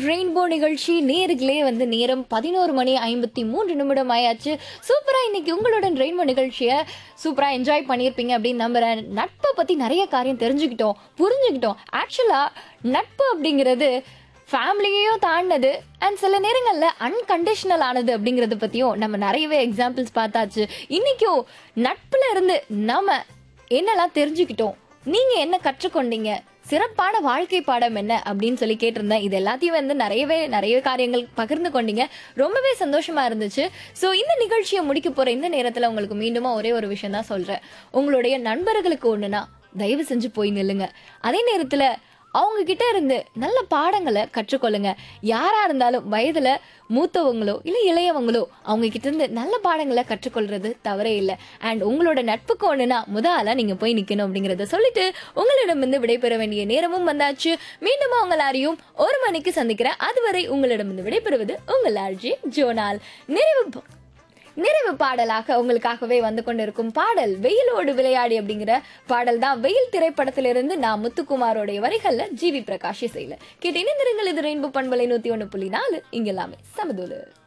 rainbow நிகழ்ச்சி நேர்களே வந்து நேரம் பதினோரு மணி ஐம்பத்தி மூன்று நிமிடம் ஆயாச்சு சூப்பரா இன்னைக்கு உங்களுடன் ரெயின்போ நிகழ்ச்சியை சூப்பரா என்ஜாய் பண்ணியிருப்பீங்க அப்படின்னு நம்புறேன் நட்பை பத்தி நிறைய காரியம் தெரிஞ்சுக்கிட்டோம் புரிஞ்சுக்கிட்டோம் ஆக்சுவலா நட்பு அப்படிங்கிறது ஃபேமிலியையும் தாண்டினது அண்ட் சில நேரங்களில் அன்கண்டிஷனல் ஆனது அப்படிங்கறத பத்தியும் நம்ம நிறையவே எக்ஸாம்பிள்ஸ் பார்த்தாச்சு இன்னைக்கும் நட்புல இருந்து நாம என்னெல்லாம் தெரிஞ்சுக்கிட்டோம் நீங்க என்ன கற்றுக்கொண்டீங்க சிறப்பான வாழ்க்கை பாடம் என்ன அப்படின்னு சொல்லி கேட்டிருந்தேன் இது எல்லாத்தையும் வந்து நிறையவே நிறைய காரியங்கள் பகிர்ந்து கொண்டீங்க ரொம்பவே சந்தோஷமா இருந்துச்சு ஸோ இந்த நிகழ்ச்சியை முடிக்க போற இந்த நேரத்துல உங்களுக்கு மீண்டுமா ஒரே ஒரு விஷயம் தான் சொல்றேன் உங்களுடைய நண்பர்களுக்கு ஒண்ணுனா தயவு செஞ்சு போய் நில்லுங்க அதே நேரத்துல அவங்க கிட்ட இருந்து நல்ல பாடங்களை கற்றுக்கொள்ளுங்க யாரா இருந்தாலும் வயதுல மூத்தவங்களோ இல்ல இளையவங்களோ அவங்க கிட்ட இருந்து நல்ல பாடங்களை கற்றுக்கொள்றது தவறே இல்லை அண்ட் உங்களோட நட்புக்கு ஒண்ணுனா முத ஆளா நீங்க போய் நிக்கணும் அப்படிங்கறத சொல்லிட்டு உங்களிடம் இருந்து விடைபெற வேண்டிய நேரமும் வந்தாச்சு மீண்டும் உங்கள் எல்லாரையும் ஒரு மணிக்கு சந்திக்கிறேன் அதுவரை உங்களிடம் இருந்து விடைபெறுவது உங்கள் ஆர்ஜி ஜோனால் நிறைவு ப- நிறைவு பாடலாக உங்களுக்காகவே வந்து கொண்டிருக்கும் பாடல் வெயிலோடு விளையாடி அப்படிங்கிற பாடல் தான் வெயில் திரைப்படத்திலிருந்து நான் முத்துக்குமாரோடைய வரிகள்ல ஜிவி பிரகாஷ் இசையில கேட்டு இணைந்திருங்கள் இது ரெயின்போ பண்பலை நூத்தி ஒண்ணு புள்ளி நாலு இங்க எல்லாமே சமதூலு